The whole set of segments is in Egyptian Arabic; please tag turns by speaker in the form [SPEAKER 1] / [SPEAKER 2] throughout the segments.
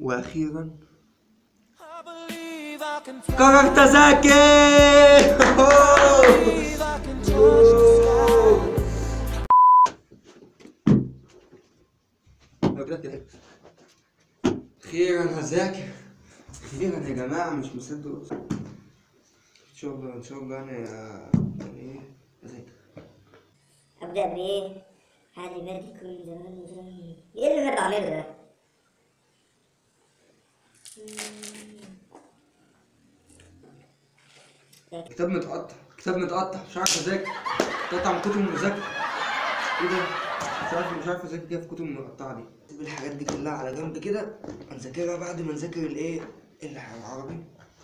[SPEAKER 1] واخيرا قررت اذاكر اخيرا هذاكر اخيرا يا جماعه مش مصدق ان شاء الله ان شاء الله انا يعني ايه اذاكر
[SPEAKER 2] ابدا بايه عادي برد يكون زمان زمان ايه اللي انا بعمله ده
[SPEAKER 1] كتاب متقطع كتاب متقطع مش عارف اذاكر متقطع من كتب المذاكره ايه ده مش عارف مش عارف اذاكر كده في كتب المقطعه دي سيب الحاجات دي كلها على جنب كده هنذاكرها بعد ما نذاكر الايه العربي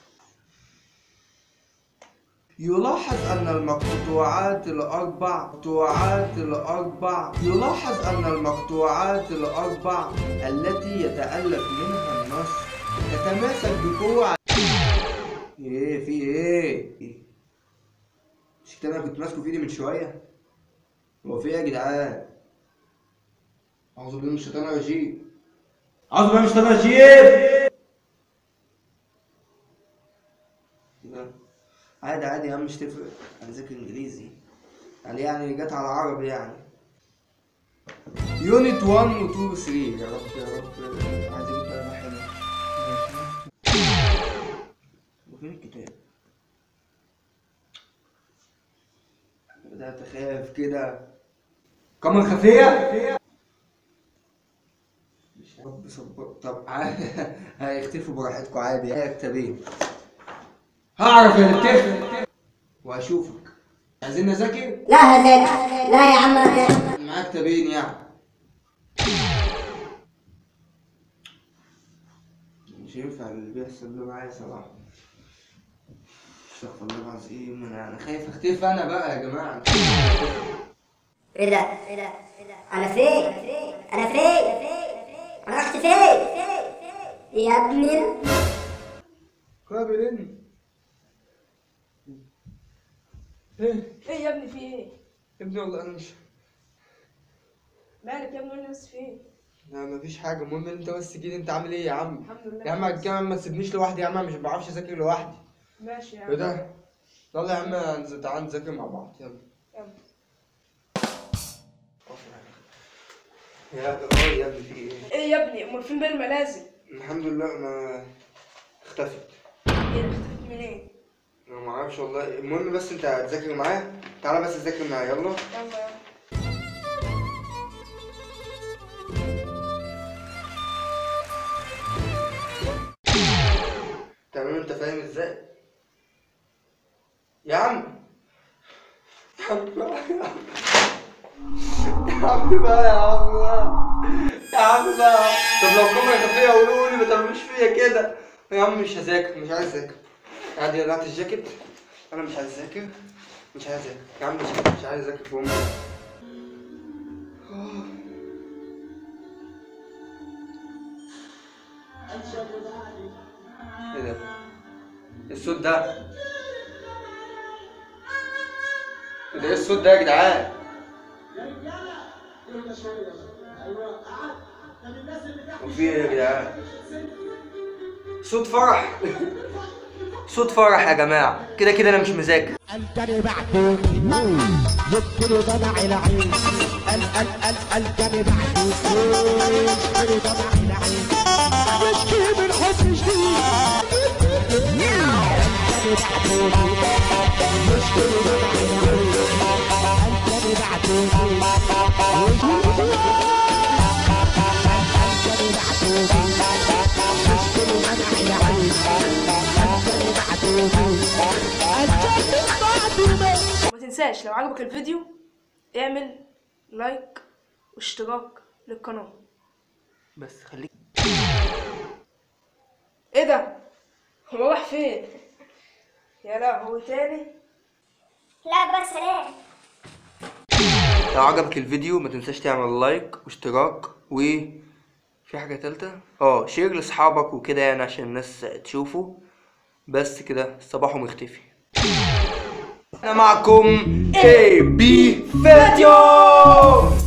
[SPEAKER 1] يلاحظ أن المقطوعات الأربع مقطوعات الأربع يلاحظ أن المقطوعات الأربع التي يتألف منها النص تتماسك بقوة ايه في ايه؟ إيه؟ مش كده انا كنت ماسكه في ايدي من شويه هو في ايه يا جدعان اعوذ بالله من الشيطان الرجيم اعوذ بالله من الشيطان الرجيم لا. عادي عادي يا عم مش تفرق انا ذاكر انجليزي يعني يعني جت على عربي يعني يونت 1 و 2 و 3 يا رب يا رب عايز اجيب بقى حلو وفين الكتاب بدأت أخاف كده كاميرا خفية مش يا رب صبر طب عادي هيختفوا براحتكم عادي يا كتابين هعرف يا تختفي وهشوفك عايزين نذاكر
[SPEAKER 2] لا هذاك لا يا عم هذاك
[SPEAKER 1] معاك كتابين يعني مش ينفع اللي بيحصل ده معايا صراحة استغفر الله العظيم انا انا خايف اختفي انا بقى يا جماعة
[SPEAKER 2] ايه ده ايه ده انا فين انا فين انا رحت فين يا ابني
[SPEAKER 1] قابلني ايه
[SPEAKER 3] ايه يا ابني في ايه؟
[SPEAKER 1] ابني والله انا مش
[SPEAKER 3] مالك يا ابني قول بس في ايه؟
[SPEAKER 1] لا مفيش حاجة المهم انت بس تجيلي انت عامل ايه يا عم
[SPEAKER 3] الحمد لله
[SPEAKER 1] يا عم على الجامعة ما تسيبنيش لوحدي يا عم أنا مش بعرفش اذاكر لوحدي
[SPEAKER 3] ماشي يا
[SPEAKER 1] ايه
[SPEAKER 3] عم
[SPEAKER 1] ده يلا يا عم هنز- تعال نذاكر مع بعض يلا
[SPEAKER 3] يلا
[SPEAKER 1] يا اه يا ابني في ايه
[SPEAKER 3] ايه يا ابني امال فين باقي الملازم؟
[SPEAKER 1] الحمد لله ما اختفت
[SPEAKER 3] ايه ده اختفت منين؟
[SPEAKER 1] انا ما اعرفش والله المهم بس انت هتذاكر معايا تعالى بس تذاكر معايا يلا
[SPEAKER 3] يلا يلا
[SPEAKER 1] تمام انت فاهم ازاي يا عم يا عم بقى يا عم يا عم بقى يا عم بقى يا عم بقى طب لو كاميرا خفية قولوا لي ما تعملوش فيا كده يا عم مش هذاكر مش عايز اذاكر عادي قلعت الجاكيت انا مش عايز اذاكر مش عايز اذاكر يا عم مش مش عايز اذاكر في امي ايه ده الصوت ده ايه ده ايه الصوت ده يا جدعان وفي ايه يا جدعان صوت فرح صوت فرح يا جماعه كده كده انا مش مذاكر
[SPEAKER 4] الجري بعدوني يبتلي ضلع العين ال ال ال الجري بعدوني يبتلي ضلع العين بشكي من حزن شديد الجري بعدوني يشتري ضلع العين الجري بعدوني الجري بعدوني يشتري ضلع العين الجري بعدوني الجري بعدوني
[SPEAKER 3] ما تنساش لو عجبك الفيديو اعمل لايك واشتراك للقناة
[SPEAKER 1] بس خليك
[SPEAKER 3] ايه ده؟ هو راح فين؟ يا لا هو تاني
[SPEAKER 2] لا بس سلام
[SPEAKER 1] لو عجبك الفيديو ما تنساش تعمل لايك واشتراك و في حاجة تالتة اه شير لاصحابك وكده يعني عشان الناس تشوفه بس كده صباحه مختفي انا معكم اي بي فيديو